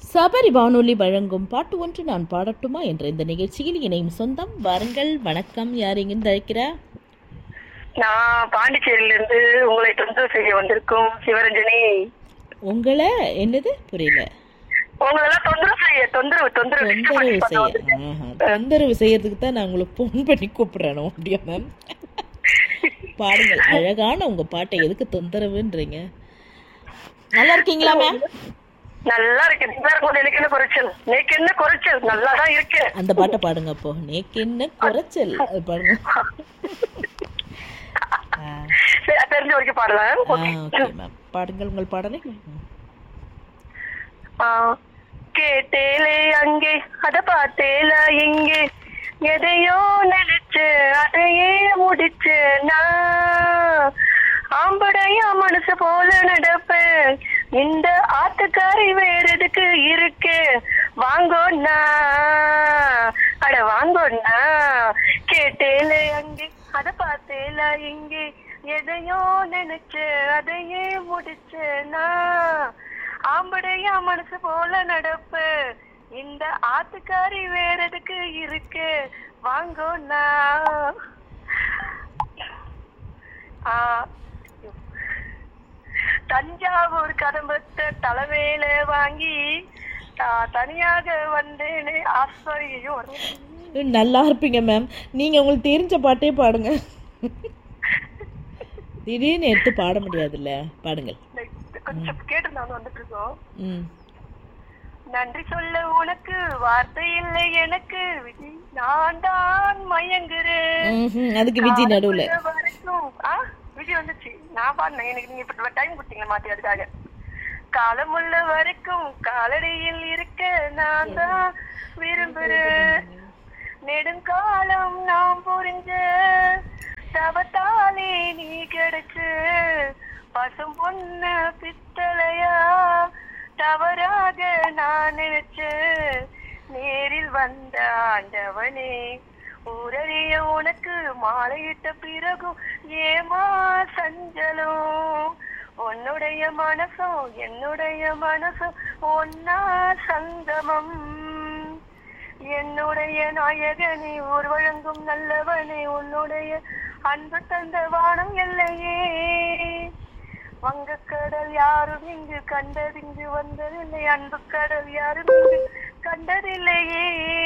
சபரி வானொலி வழங்கும் பாட்டு ஒன்று நான் பாடட்டுமா என்ற இந்த நிகழ்ச்சியில் இணையும் சொந்தம் வாருங்கள் வணக்கம் யார் எங்கிருந்து அழைக்கிறா நான் பாண்டிச்சேரியில இருந்து உங்களை தொந்தரவு செய்ய வந்திருக்கும் சிவரஞ்சனி உங்களை என்னது புரியல உங்களெல்லாம் தொந்தரவு செய்ய தொந்தரவு தொந்தரவு disturb தொந்தரவு பண்ண செய்ய வந்திருக்கேன். ஆஹா, தொந்தரவு செய்யறதுக்கு தான் நான் உங்களுக்கு ஃபோன் பண்ணி கூப்பிடுறேன் அப்படியா மேம் பாடுங்கள் அழகான உங்க பாட்டை எதுக்கு தொந்தரவுன்றீங்க நல்லா இருக்கீங்களா மேம் நல்லா இருக்கு நல்லா இருக்கும் எனக்கு என்ன குறைச்சல் நேக்கு என்ன குறைச்சல் நல்லா தான் இருக்கு அந்த பாட்டை பாடுங்க அப்போ நேக்கு என்ன குறைச்சல் அது பாடுங்க ஆ சரி, தெரிஞ்ச வரைக்கும் பாடலாம் ஆ, ஓகே ஓகே மேம் பாடுங்கள் உங்கள் பாடலை ம். ஆ, கேட்டேலே அங்கே அத பார்த்தேல இங்கே எதையோ நினைச்சு அதையே முடிச்சு நான் ஆம்படைய மனசு போல நடப்பேன் இந்த ஆத்துக்காரி வேற எதுக்கு இருக்கு வாங்கோண்ணா அட வாங்கோண்ணா கேட்டேலே அங்கே அத பார்த்தேல இங்கே எதையோ நினைச்சு அதையே முடிச்சு நான் ஆம்படையா மனசு போல நடப்பு இந்த ஆத்துக்காரி வேற எதுக்கு இருக்கு வாங்கோண்ணா ஆ, தஞ்சாவூர் கதம்பத்தை தலைமையில வாங்கி தா- தனியாக வந்தேனே ஆஸ்வரியும் நல்லா இருப்பீங்க மேம் நீங்க உங்களுக்கு தெரிஞ்ச பாட்டே பாடுங்க திடீர்னு எடுத்து பாட முடியாதுல்ல பாடுங்கள் கொஞ்சம் கேட்டு நாங்க வந்துட்டு இருக்கோம் ம் நன்றி சொல்ல உனக்கு வார்த்தை இல்லை எனக்கு விஜி நான் தான் மயங்குறேன் ம்ஹும். அதுக்கு விஜய் நடுவுல காலமுள்ள வரைக்கும் ஆ விஜய் வந்துச்சு நான் பாடினேன் எனக்கு நீங்க இப்ப டைம் கொடுத்தீங்க மாத்தி அதுக்காக காலமுள்ள வரைக்கும் காலடியில் இருக்க நான் தான் விரும்புறேன் நெடுங்காலம் நாம் புரிஞ்ச தவத்தாலே நீ கிடைச்சு பசும் பொண்ணு பித்தளையா தவறாக நான் நினைச்சு நேரில் வந்த ஆண்டவனே ஊரறிய உனக்கு மாலையிட்ட பிறகும் ஏமா சஞ்சலம் உன்னுடைய மனசும் என்னுடைய மனசும் ஒன்னா சங்கமம் என்னுடைய நாயகனே ஊர் வழங்கும் நல்லவனே உன்னுடைய அன்பு தந்த வானம் எல்லையே வங்கக்கடல் யாரும் இங்கு கண்டதிங்கு வந்ததில்லை அன்பு கடல் யாரும் இங்கு கண்டதில்லையே